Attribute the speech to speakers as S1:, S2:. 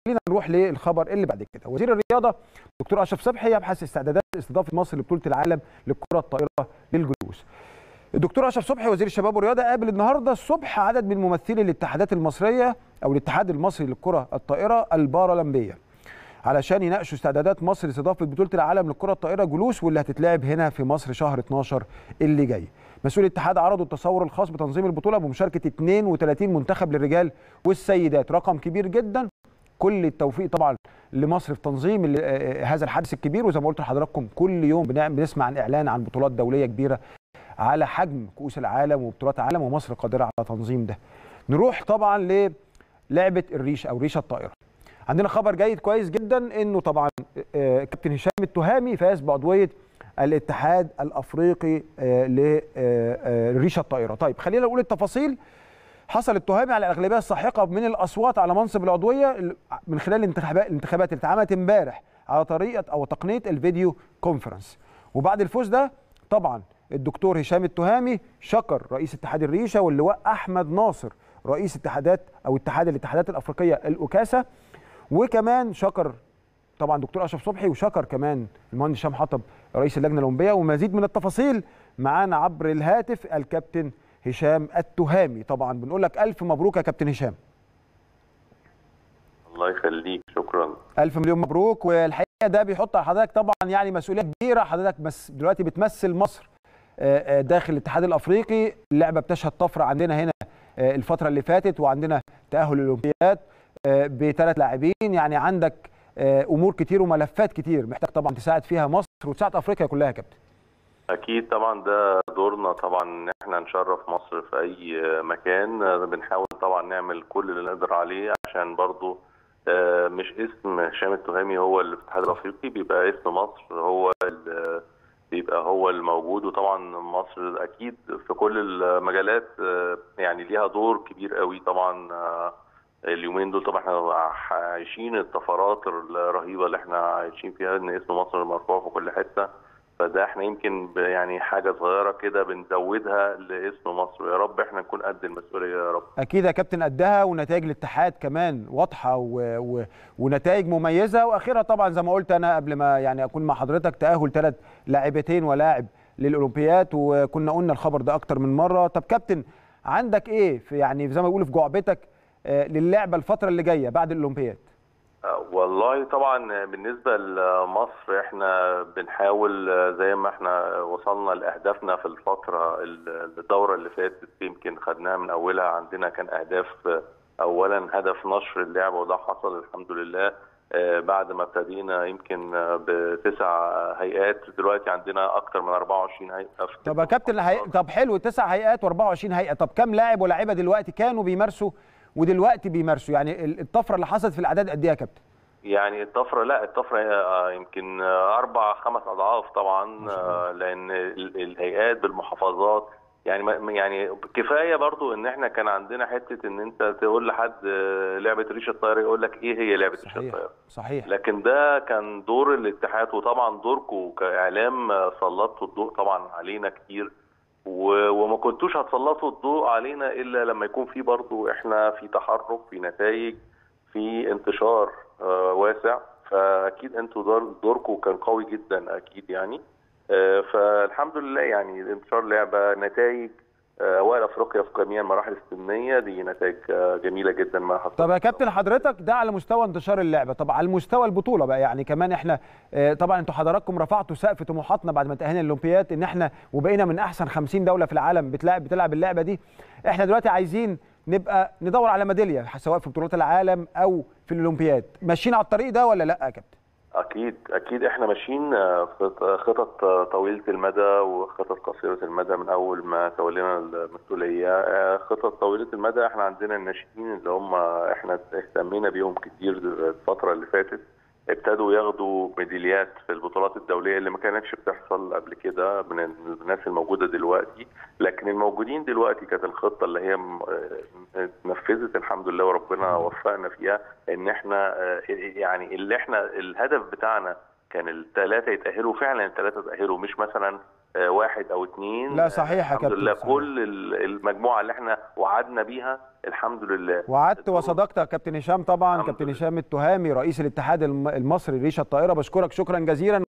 S1: خلينا نروح للخبر اللي بعد كده وزير الرياضه دكتور اشرف صبحي يبحث استعدادات استضافه مصر لبطوله العالم للكره الطائره للجلوس الدكتور اشرف صبحي وزير الشباب والرياضه قابل النهارده الصبح عدد من ممثلي الاتحادات المصريه او الاتحاد المصري للكره الطائره البارالمبيه علشان يناقشوا استعدادات مصر لاستضافه بطوله العالم للكره الطائره جلوس واللي هتتلعب هنا في مصر شهر 12 اللي جاي. مسؤول الاتحاد عرضوا التصور الخاص بتنظيم البطوله بمشاركه 32 منتخب للرجال والسيدات، رقم كبير جدا كل التوفيق طبعا لمصر في تنظيم هذا الحدث الكبير وزي ما قلت لحضراتكم كل يوم بنسمع عن اعلان عن بطولات دوليه كبيره على حجم كؤوس العالم وبطولات العالم ومصر قادره على تنظيم ده. نروح طبعا للعبه الريش او ريشه الطائره. عندنا خبر جيد كويس جدا انه طبعا كابتن هشام التهامي فاز بعضويه الاتحاد الافريقي لريشه الطائره طيب خلينا نقول التفاصيل حصل التهامي على الاغلبيه الساحقه من الاصوات على منصب العضويه من خلال الانتخابات الانتخابات اللي اتعملت امبارح على طريقه او تقنيه الفيديو كونفرنس وبعد الفوز ده طبعا الدكتور هشام التهامي شكر رئيس اتحاد الريشه واللواء احمد ناصر رئيس اتحادات او اتحاد الاتحادات الافريقيه الاوكاسا وكمان شكر طبعا دكتور اشرف صبحي وشكر كمان المهندس هشام حطب رئيس اللجنه الاولمبيه ومزيد من التفاصيل معانا عبر الهاتف الكابتن هشام التهامي طبعا بنقول لك الف مبروك يا كابتن هشام
S2: الله يخليك شكرا
S1: الف مليون مبروك والحقيقه ده بيحط على حضرتك طبعا يعني مسؤوليه كبيره حضرتك بس دلوقتي بتمثل مصر داخل الاتحاد الافريقي اللعبه بتشهد طفره عندنا هنا الفتره اللي فاتت وعندنا تاهل الاولمبياد بثلاث لاعبين يعني عندك امور كتير وملفات كتير محتاج طبعا تساعد فيها مصر وتساعد افريقيا كلها يا كابتن
S2: اكيد طبعا ده دورنا طبعا ان احنا نشرف مصر في اي مكان بنحاول طبعا نعمل كل اللي نقدر عليه عشان برضو مش اسم هشام التهامي هو اللي في الاتحاد الافريقي بيبقى اسم مصر هو بيبقى هو الموجود وطبعا مصر اكيد في كل المجالات يعني ليها دور كبير قوي طبعا اليومين دول طبعا احنا عايشين الطفرات الرهيبه اللي احنا عايشين فيها ان اسم مصر مرفوع في كل حته فده احنا يمكن يعني حاجه صغيره كده بنزودها لاسم مصر يا رب احنا نكون قد المسؤوليه يا رب
S1: اكيد يا كابتن قدها ونتائج الاتحاد كمان واضحه و... و... ونتائج مميزه واخيرا طبعا زي ما قلت انا قبل ما يعني اكون مع حضرتك تاهل ثلاث لاعبتين ولاعب للاولمبياد وكنا قلنا الخبر ده اكتر من مره طب كابتن عندك ايه في يعني زي ما بيقولوا في جعبتك للعبه الفتره اللي جايه بعد الاولمبياد
S2: والله طبعا بالنسبه لمصر احنا بنحاول زي ما احنا وصلنا لاهدافنا في الفتره الدوره اللي فاتت يمكن خدناها من اولها عندنا كان اهداف اولا هدف نشر اللعبه وده حصل الحمد لله بعد ما ابتدينا يمكن بتسع هيئات دلوقتي عندنا اكثر من 24 هيئه
S1: طب يا كابتن هي... طب حلو تسع هيئات و24 هيئه طب كم لاعب ولاعيبه دلوقتي كانوا بيمارسوا ودلوقتي بيمارسوا يعني الطفره اللي حصلت في الاعداد قد ايه يا كابتن؟
S2: يعني الطفره لا الطفره يمكن اربع خمس اضعاف طبعا لان الهيئات بالمحافظات يعني يعني كفايه برضو ان احنا كان عندنا حته ان انت تقول لحد لعبه ريشه الطايره يقول لك ايه هي لعبه ريشه الطايره
S1: صحيح
S2: لكن ده كان دور الاتحاد وطبعا دوركم كاعلام سلطتوا الضوء طبعا علينا كتير وما كنتوش هتسلطوا الضوء علينا الا لما يكون في برضو احنا في تحرك في نتائج في انتشار آه واسع فاكيد انتوا دور دوركم كان قوي جدا اكيد يعني آه فالحمد لله يعني انتشار لعبه نتائج اوائل افريقيا في جميع المراحل السنيه دي نتائج جميله جدا ما حصلت
S1: طب يا كابتن حضرتك ده على مستوى انتشار اللعبه طب على المستوى البطوله بقى يعني كمان احنا طبعا انتوا حضراتكم رفعتوا سقف طموحاتنا بعد ما تاهلنا الاولمبياد ان احنا وبقينا من احسن 50 دوله في العالم بتلعب بتلعب اللعبه دي احنا دلوقتي عايزين نبقى ندور على ميداليه سواء في بطولات العالم او في الاولمبياد ماشيين على الطريق ده ولا لا يا كابتن
S2: اكيد اكيد احنا ماشيين خطط طويله المدى وخطط قصيره المدى من اول ما تولينا المسؤوليه خطط طويله المدى احنا عندنا الناشئين اللي هم احنا اهتمينا بيهم كتير الفتره اللي فاتت ابتدوا ياخدوا ميداليات في البطولات الدوليه اللي ما كانتش بتحصل قبل كده من الناس الموجوده دلوقتي لكن الموجودين دلوقتي كانت الخطه اللي هي اتنفذت الحمد لله وربنا وفقنا فيها ان احنا يعني اللي احنا الهدف بتاعنا كان الثلاثه يتاهلوا فعلا الثلاثه تاهلوا مش مثلا آه، واحد او اتنين
S1: لا صحيح يا
S2: الحمد
S1: كابتن،
S2: لله
S1: صحيح.
S2: كل ال- المجموعه اللي احنا وعدنا بيها الحمد لله
S1: وعدت وصدقت يا كابتن هشام طبعا
S2: الحمد
S1: كابتن
S2: لله.
S1: هشام التهامي رئيس الاتحاد الم- المصري لريشه الطائره بشكرك شكرا جزيلا